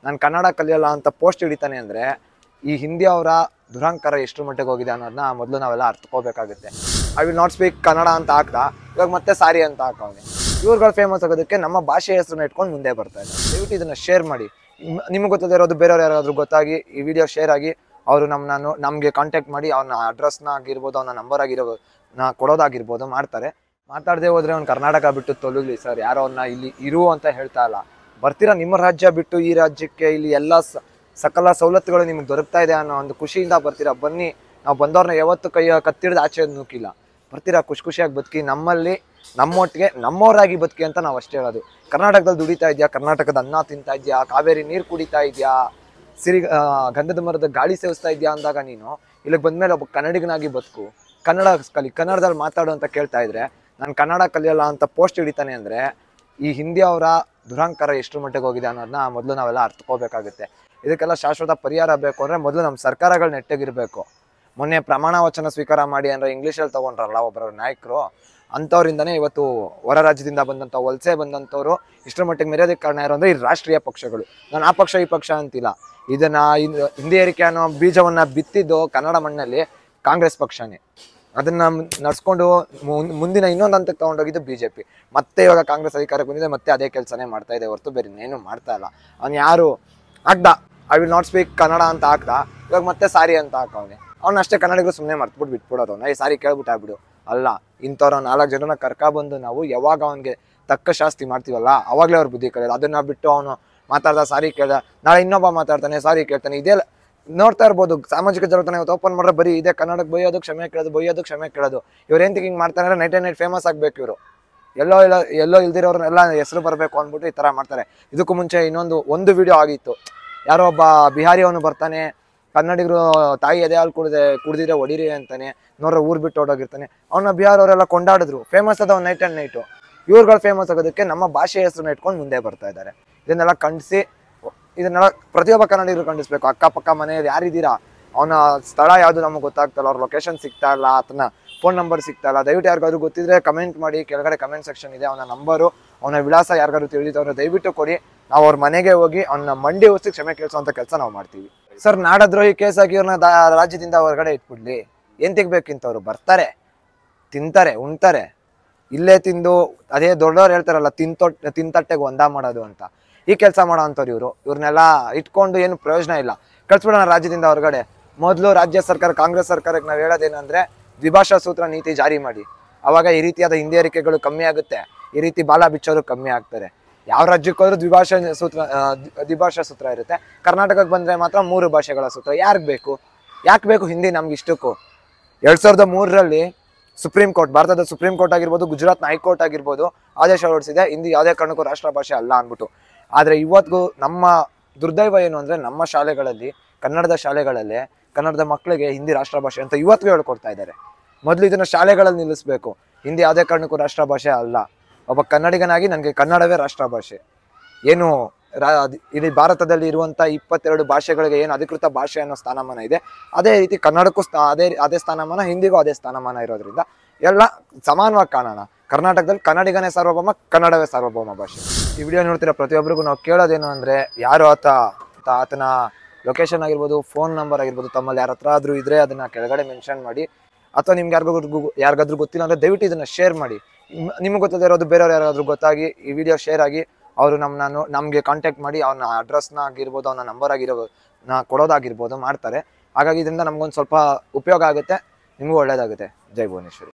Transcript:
ನಾನು ಕನ್ನಡ ಕಲಿಯಲ್ಲ ಅಂತ ಪೋಸ್ಟ್ ಹಿಡಿತಾನೆ ಅಂದರೆ ಈ ಹಿಂದಿ ಅವರ ದುರಂಕಾರ ಎಷ್ಟು ಮಟ್ಟಿಗೆ ಹೋಗಿದೆ ಅನ್ನೋದನ್ನ ಮೊದಲು ನಾವೆಲ್ಲ ಅರ್ಥಕೋಬೇಕಾಗುತ್ತೆ I will not speak Kannada ಅಂತ ಹಾಕ್ದ ಇವಾಗ ಮತ್ತೆ ಸಾರಿ ಅಂತ ಹಾಕವನೆ ಇವ್ರುಗಳು ಫೇಮಸ್ ಆಗೋದಕ್ಕೆ ನಮ್ಮ ಭಾಷೆ ಹೆಸರನ್ನ ಇಟ್ಕೊಂಡು ಮುಂದೆ ಬರ್ತಾ ಇದ್ದಾರೆ ದಯವಿಟ್ಟು ಇದನ್ನ ಶೇರ್ ಮಾಡಿ ನಿಮಗೆ ಗೊತ್ತದೇ ಇರೋದು ಬೇರೆಯವ್ರು ಯಾರಾದರೂ ಗೊತ್ತಾಗಿ ಈ ವಿಡಿಯೋ ಶೇರ್ ಆಗಿ ಅವರು ನಮ್ಮನ್ನ ನಮಗೆ ಕಾಂಟ್ಯಾಕ್ಟ್ ಮಾಡಿ ಅವನ ಅಡ್ರೆಸ್ನ ಆಗಿರ್ಬೋದು ಅವನ ನಂಬರ್ ಆಗಿರೋ ನಾ ಕೊಡೋದಾಗಿರ್ಬೋದು ಮಾಡ್ತಾರೆ ಮಾತಾಡದೆ ಹೋದ್ರೆ ಅವ್ನು ಕರ್ನಾಟಕ ಬಿಟ್ಟು ತೊಲಗಲಿ ಸರ್ ಯಾರೋ ಅವ್ನ ಇಲ್ಲಿ ಇರು ಅಂತ ಹೇಳ್ತಾ ಇಲ್ಲ ಬರ್ತೀರಾ ನಿಮ್ಮ ರಾಜ್ಯ ಬಿಟ್ಟು ಈ ರಾಜ್ಯಕ್ಕೆ ಇಲ್ಲಿ ಎಲ್ಲ ಸ- ಸಕಲ ಸವಲತ್ತುಗಳು ನಿಮ್ಗೆ ದೊರಕ್ತಾ ಇದೆ ಅನ್ನೋ ಒಂದು ಖುಷಿಯಿಂದ ಬರ್ತೀರಾ ಬನ್ನಿ ನಾವು ಬಂದವ್ರನ್ನ ಯಾವತ್ತು ಕೈ ಕತ್ತಿಡ್ದು ಆಚೆ ನೂಕಿಲ್ಲ ಬರ್ತೀರಾ ಖುಷಿ ಖುಷಿಯಾಗಿ ಬದುಕಿ ನಮ್ಮಲ್ಲಿ ನಮ್ಮೊಟ್ಟಿಗೆ ನಮ್ಮವರಾಗಿ ಬದುಕಿ ಅಂತ ನಾವು ಅಷ್ಟೇ ಹೇಳೋದು ಕರ್ನಾಟಕದಲ್ಲಿ ದುಡಿತಾ ಇದೆಯಾ ಕರ್ನಾಟಕದ ಅನ್ನ ತಿಂತಾ ಇದೆಯಾ ಕಾವೇರಿ ನೀರು ಕುಡಿತಾ ಇದೆಯಾ ಸಿರಿ ಆ, ಗಂಧದ ಮರದ ಗಾಳಿ ಸೇವಿಸ್ತಾ ಇದೆಯಾ ಅಂದಾಗ ನೀನು ಇಲ್ಲಿಗೆ ಬಂದ್ಮೇಲೆ ಒಬ್ಬ ಕನ್ನಡಿಗನಾಗಿ ಬದುಕು ಕನ್ನಡ ಕಲಿ ಕನ್ನಡದಲ್ಲಿ ಮಾತಾಡು ಅಂತ ಕೇಳ್ತಾ ಇದ್ರೆ ನಾನು ಕನ್ನಡ ಕಲಿಯಲ್ಲ ಅಂತ ಪೋಸ್ಟ್ ಹಿಡಿತಾನೆ ಅಂದರೆ ಈ ಹಿಂದಿ ಅವರ ದುರಂಕಾರ ಎಷ್ಟು ಮಟ್ಟಿಗೆ ಹೋಗಿದೆ ಅನ್ನೋದನ್ನ ಮೊದಲು ನಾವೆಲ್ಲ ಅರ್ಥಕೋಬೇಕಾಗುತ್ತೆ ಇದಕ್ಕೆಲ್ಲ ಶಾಶ್ವತ ಪರಿಹಾರ ಬೇಕು ಅಂದರೆ ಮೊದಲು ನಮ್ಮ ಸರ್ಕಾರಗಳು ನೆಟ್ಟಗಿರಬೇಕು ಮೊನ್ನೆ ಪ್ರಮಾಣ ವಚನ ಸ್ವೀಕಾರ ಮಾಡಿ ಅಂದರೆ ಇಂಗ್ಲೀಷಲ್ಲಿ ತೊಗೊಂಡ್ರಲ್ಲ ಒಬ್ಬರ ನಾಯಕರು ಅಂಥವ್ರಿಂದನೇ ಇವತ್ತು ಹೊರ ರಾಜ್ಯದಿಂದ ಬಂದಂಥ ವಲಸೆ ಬಂದಂಥವ್ರು ಇಷ್ಟರ ಮಟ್ಟಿಗೆ ಮೆರೆಯೋದಕ್ಕೆ ಕಾರಣ ಯಾರು ಅಂದರೆ ಈ ರಾಷ್ಟ್ರೀಯ ಪಕ್ಷಗಳು ನಾನು ಆ ಪಕ್ಷ ಈ ಪಕ್ಷ ಅಂತಿಲ್ಲ ಇದನ್ನ ಇನ್- ಹಿಂದಿ ಏರಿಕೆ ಅನ್ನೋ ಬೀಜವನ್ನ ಬಿತ್ತಿದ್ದು ಕನ್ನಡ ಮಣ್ಣಲ್ಲಿ ಕಾಂಗ್ರೆಸ್ ಪಕ್ಷನೇ ಅದನ್ನ ನಡ್ಸ್ಕೊಂಡು ಮುಂ- ಮುಂದಿನ ಇನ್ನೊಂದು ಹಂತಕ್ಕೆ ತಗೊಂಡೋಗಿದ್ದು ಬಿಜೆಪಿ ಮತ್ತೆ ಇವಾಗ ಕಾಂಗ್ರೆಸ್ ಅಧಿಕಾರಕ್ಕೆ ಬಂದಿದೆ ಮತ್ತೆ ಅದೇ ಕೆಲಸನೇ ಮಾಡ್ತಾ ಇದೆ ಹೊರತು ಬೇರೆ ಇನ್ನೇನು ಮಾಡ್ತಾ ಇಲ್ಲ ಅವ್ನು ಯಾರು ಹಾಕ್ದ I will not speak Kannada ಅಂತ ಹಾಕ್ದ ಇವಾಗ ಮತ್ತೆ ಸಾರಿ ಅಂತ ಹಾಕವನೆ ಅವ್ನ ಅಷ್ಟೇ ಕನ್ನಡಿಗರು ಸುಮ್ಮನೆ ಮರ್ತ್ಬಿಟ್ಟು ಬಿಟ್ಬಿಡೋದು ಅವ್ನ ಈ ಸಾರಿ ಕೇಳ್ಬಿಟ್ಟು ಆಗ್ಬಿಡು ಅಲ್ಲ ಇಂಥವ್ರ ನಾಲ್ಕು ಜನನ ಕರ್ಕೊಬಂದು ನಾವು ಯಾವಾಗ ಅವನಿಗೆ ತಕ್ಕ ಶಾಸ್ತಿ ಮಾಡ್ತೀವಲ್ಲ ಅವಾಗಲೇ ಅವ್ರ ಬುದ್ಧಿ ಕಲಿಯೋದು ಅದನ್ನ ಬಿಟ್ಟು ಅವನು ಮಾತಾಡ್ದ ಸಾರಿ ಕೇಳ್ದ ನಾಳೆ ಇನ್ನೊಬ್ಬ ಮಾತಾಡ್ತಾನೆ ಸಾರಿ ಕೇಳ್ತಾನೆ ಇದೇ ನೋಡ್ತಾ ಇರ್ಬೋದು ಸಾಮಾಜಿಕ ಜಾಲತಾಣ ಇವತ್ತು ಓಪನ್ ಮಾಡಿದ್ರೆ ಬರೀ ಇದೇ ಕನ್ನಡಕ್ಕೆ ಬೈಯೋದು ಕ್ಷಮೆ ಕೇಳೋದು ಬೈಯೋದು ಕ್ಷಮೆ ಕೇಳೋದು ಇವ್ರು ಏನ್ ಹಿಂಗೆ ಮಾಡ್ತಾರೆ ಅಂದ್ರೆ ನೈಟ್ ನೈಟ್ ಫೇಮಸ್ ಆಗ್ಬೇಕು ಇವರು ಎಲ್ಲೋ ಇಲ್ಲ ಎಲ್ಲೋ ಇಲ್ದಿರೋರ್ನೆಲ್ಲ ಹೆಸರು ಬರಬೇಕು ಅಂದ್ಬಿಟ್ಟು ಈ ತರ ಮಾಡ್ತಾರೆ ಇದಕ್ಕೂ ಮುಂಚೆ ಇನ್ನೊಂದು ಒಂದು ವಿಡಿಯೋ ಆಗಿತ್ತು ಯಾರೋ ಒಬ್ಬ ಬಿಹಾರಿ ಅವನು ಬರ್ತಾನೆ ಕನ್ನಡಿಗರು ತಾಯಿ ಎದೆ ಹಾಲು ಕುಡ್ದೆ ಕುಡ್ದಿದ್ರೆ ಹೊಡೀರಿ ಅಂತಾನೆ ನೋಡ್ರೆ ಊರ್ ಬಿಟ್ಟು ಹೊಡೋಗಿರ್ತಾನೆ ಅವನ ಬಿಹಾರ್ ಅವರೆಲ್ಲ ಕೊಂಡಾಡಿದ್ರು ಫೇಮಸ್ ಅದ ನೈಟ್ ಅಂಡ್ ನೈಟು ಇವ್ರುಗಳು ಫೇಮಸ್ ಆಗೋದಕ್ಕೆ ನಮ್ಮ ಭಾಷೆ ಹೆಸರನ್ನ ಇಟ್ಕೊಂಡು ಮುಂದೆ ಬರ್ತಾ ಇದ್ದಾರೆ ಇದನ್ನೆಲ್ಲ ಖಂಡಿಸಿ ಇದನ್ನೆಲ್ಲ ಪ್ರತಿಯೊಬ್ಬ ಕನ್ನಡಿಗರು ಖಂಡಿಸ್ಬೇಕು ಅಕ್ಕಪಕ್ಕ ಮನೆಯಲ್ಲಿ ಯಾರಿದ್ದೀರಾ ಅವನ ಸ್ಥಳ ಯಾವುದು ನಮಗೆ ಗೊತ್ತಾಗ್ತಲ್ಲ ಅವ್ರ ಲೊಕೇಶನ್ ಸಿಗ್ತಾ ಇಲ್ಲ ಆತನ ಫೋನ್ ನಂಬರ್ ಸಿಗ್ತಾ ಇಲ್ಲ ದಯವಿಟ್ಟು ಯಾರಿಗಾದ್ರು ಗೊತ್ತಿದ್ರೆ ಕಮೆಂಟ್ ಮಾಡಿ ಕೆಳಗಡೆ ಕಮೆಂಟ್ ಸೆಕ್ಷನ್ ಇದೆ ಅವನ ನಂಬರು ಅವನ ವಿಳಾಸ ಯಾರಿಗಾದ್ರು ತಿಳಿದವ್ರು ದಯವಿಟ್ಟು ಕೊಡಿ ನಾವು ಅವ್ರ ಮನೆಗೆ ಹೋಗಿ ಅವನ ಮಂಡಿ ಉಸಿ ಕ್ಷಮೆ ಕೇಳಿಸುವಂತ ಕೆಲಸ ನಾವು ಮಾಡ್ತೀವಿ ಸರ್ ನಾಡದ್ರೋಹಿ ಕೇಸ್ ಆಗಿ ಇವ್ರನ್ನ ದಾ- ರಾಜ್ಯದಿಂದ ಹೊರಗಡೆ ಇಟ್ಬಿಡ್ಲಿ ಏನ್ ತೆಗ್ಬೇಕಿಂತವ್ರು ಬರ್ತಾರೆ ತಿಂತಾರೆ ಉಣ್ತಾರೆ ಇಲ್ಲೇ ತಿಂದು ಅದೇ ದೊಡ್ಡವ್ರು ಹೇಳ್ತಾರಲ್ಲ ತಿಂತೊಟ್ ತಿಂತಟ್ಟೆಗೆ ಒಂದ ಮಾಡೋದು ಅಂತ ಈ ಕೆಲಸ ಮಾಡೋ ಅಂಥವ್ರು ಇವರು ಇವ್ರನ್ನೆಲ್ಲ ಇಟ್ಕೊಂಡು ಏನು ಪ್ರಯೋಜನ ಇಲ್ಲ ಕಳ್ಸ್ಬಿಡೋಣ ರಾಜ್ಯದಿಂದ ಹೊರಗಡೆ ಮೊದಲು ರಾಜ್ಯ ಸರ್ಕಾರ ಕಾಂಗ್ರೆಸ್ ಸರ್ಕಾರಕ್ಕೆ ನಾವು ಹೇಳೋದೇನಂದ್ರೆ ದ್ವಿಭಾಷಾ ಸೂತ್ರ ನೀತಿ ಜಾರಿ ಮಾಡಿ ಅವಾಗ ಈ ರೀತಿಯಾದ ಹಿಂದಿ ಏರಿಕೆಗಳು ಕಮ್ಮಿ ಆಗುತ್ತೆ ಈ ರೀತಿ ಬಾಲ ಬಿಚ್ಚೋರು ಕಮ್ಮಿ ಆಗ್ತಾರೆ ಯಾವ ರಾಜ್ಯಕ್ಕೆ ಹೋದ್ರೂ ದ್ವಿಭಾಷಾ ಸೂತ್ರ ಆ, ದ್ವಿ- ದ್ವಿಭಾಷಾ ಸೂತ್ರ ಇರುತ್ತೆ ಕರ್ನಾಟಕಕ್ಕೆ ಬಂದ್ರೆ ಮಾತ್ರ ಮೂರು ಭಾಷೆಗಳ ಸೂತ್ರ ಯಾರಿಗೆ ಬೇಕು ಯಾಕೆ ಬೇಕು ಹಿಂದಿ ನಮ್ಗೆ ಇಷ್ಟಕ್ಕೂ ಎರಡ್ ಸಾವಿರದ ಮೂರರಲ್ಲಿ ಸುಪ್ರೀಂ ಕೋರ್ಟ್ ಭಾರತದ ಸುಪ್ರೀಂ ಕೋರ್ಟ್ ಆಗಿರ್ಬೋದು ಗುಜರಾತ್ನ ಹೈಕೋರ್ಟ್ ಆಗಿರ್ಬೋದು ಆದೇಶ ಹೊರಡಿಸಿದೆ ಹಿಂದಿ ಯಾವುದೇ ಕಾರಣಕ್ಕೂ ರಾಷ್ಟ್ರ ಭಾಷೆ ಅಲ್ಲ ಅಂದ್ಬಿಟ್ಟು ಆದರೆ ಇವತ್ತಿಗೂ ನಮ್ಮ ದುರ್ದೈವ ಏನು ಅಂದರೆ ನಮ್ಮ ಶಾಲೆಗಳಲ್ಲಿ ಕನ್ನಡದ ಶಾಲೆಗಳಲ್ಲಿ ಕನ್ನಡದ ಮಕ್ಕಳಿಗೆ ಹಿಂದಿ ರಾಷ್ಟ್ರ ಭಾಷೆ ಅಂತ ಇವತ್ತಿಗೂ ಹೇಳ್ಕೊಡ್ತಾ ಇದ್ದಾರೆ ಮೊದಲು ಇದನ್ನು ಶಾಲೆಗಳಲ್ಲಿ ನಿಲ್ಲಿಸಬೇಕು ಹಿಂದಿ ಯಾವುದೇ ಕಾರಣಕ್ಕೂ ರಾಷ್ಟ್ರ ಭಾಷೆ ಅಲ್ಲ ಒಬ್ಬ ಕನ್ನಡಿಗನಾಗಿ ನನಗೆ ಕನ್ನಡವೇ ರಾಷ್ಟ್ರ ಭಾಷೆ ಏನು ರಾ ಇಡೀ ಭಾರತದಲ್ಲಿ ಇರುವಂಥ ಇಪ್ಪತ್ತೆರಡು ಭಾಷೆಗಳಿಗೆ ಏನು ಅಧಿಕೃತ ಭಾಷೆ ಅನ್ನೋ ಸ್ಥಾನಮಾನ ಇದೆ ಅದೇ ರೀತಿ ಕನ್ನಡಕ್ಕೂ ಸ್ಥಾ- ಅದೇ ಅದೇ ಸ್ಥಾನಮಾನ ಹಿಂದಿಗೂ ಅದೇ ಸ್ಥಾನಮಾನ ಇರೋದ್ರಿಂದ ಎಲ್ಲ ಸಮಾನವಾಗಿ ಕಾಣೋಣ ಕರ್ನಾಟಕದಲ್ಲಿ ಕನ್ನಡಿಗನೇ ಸಾರ್ವಭೌಮ ಕನ್ನಡವೇ ಸಾರ್ವಭೌಮ ಭಾಷೆ ಈ ವಿಡಿಯೋ ನೋಡ್ತಿರೋ ಪ್ರತಿಯೊಬ್ಬರಿಗೂ ನಾವು ಕೇಳೋದೇನು ಅಂದರೆ ಯಾರು ಆತ ಆತ- ಆತನ ಲೊಕೇಶನ್ ಆಗಿರ್ಬೋದು ಫೋನ್ ನಂಬರ್ ಆಗಿರ್ಬೋದು ತಮ್ಮಲ್ಲಿ ಯಾರ ಹತ್ರ ಆದರೂ ಇದ್ರೆ ಅದನ್ನ ಕೆಳಗಡೆ ಮೆನ್ಷನ್ ಮಾಡಿ ಅಥವಾ ನಿಮ್ಗೆ ಯಾರಿಗಾದ್ರು ಯಾರಿಗಾದ್ರೂ ಗೊತ್ತಿಲ್ಲ ಅಂದರೆ ದಯವಿಟ್ಟು ಇದನ್ನ ಶೇರ್ ಮಾಡಿ ನಿಮ್- ನಿಮ್ಗೆ ಗೊತ್ತದೇ ಇರೋದು ಬೇರೆಯವ್ರು ಯಾರಾದ್ರೂ ಗೊತ್ತಾಗಿ ಈ ವಿಡಿಯೋ ಶೇರ್ ಆಗಿ ಅವರು ನಮ್ಮನ್ನ ನಮಗೆ ಕಾಂಟ್ಯಾಕ್ಟ್ ಮಾಡಿ ಅವನ ಅಡ್ರೆಸ್ನ ಆಗಿರ್ಬೋದು ಅವನ ನಂಬರ್ ಆಗಿರೋ ನಾ ಕೊಡೋದಾಗಿರ್ಬೋದು ಮಾಡ್ತಾರೆ ಹಾಗಾಗಿ ಇದರಿಂದ ನಮ್ಗೊಂದು ಸ್ವಲ್ಪ ಉಪಯೋಗ ಆಗುತ್ತೆ ನಿಮಗೂ ಒಳ್ಳೇದಾಗುತ್ತೆ ಜೈ ಭುವನೇಶ್ವರಿ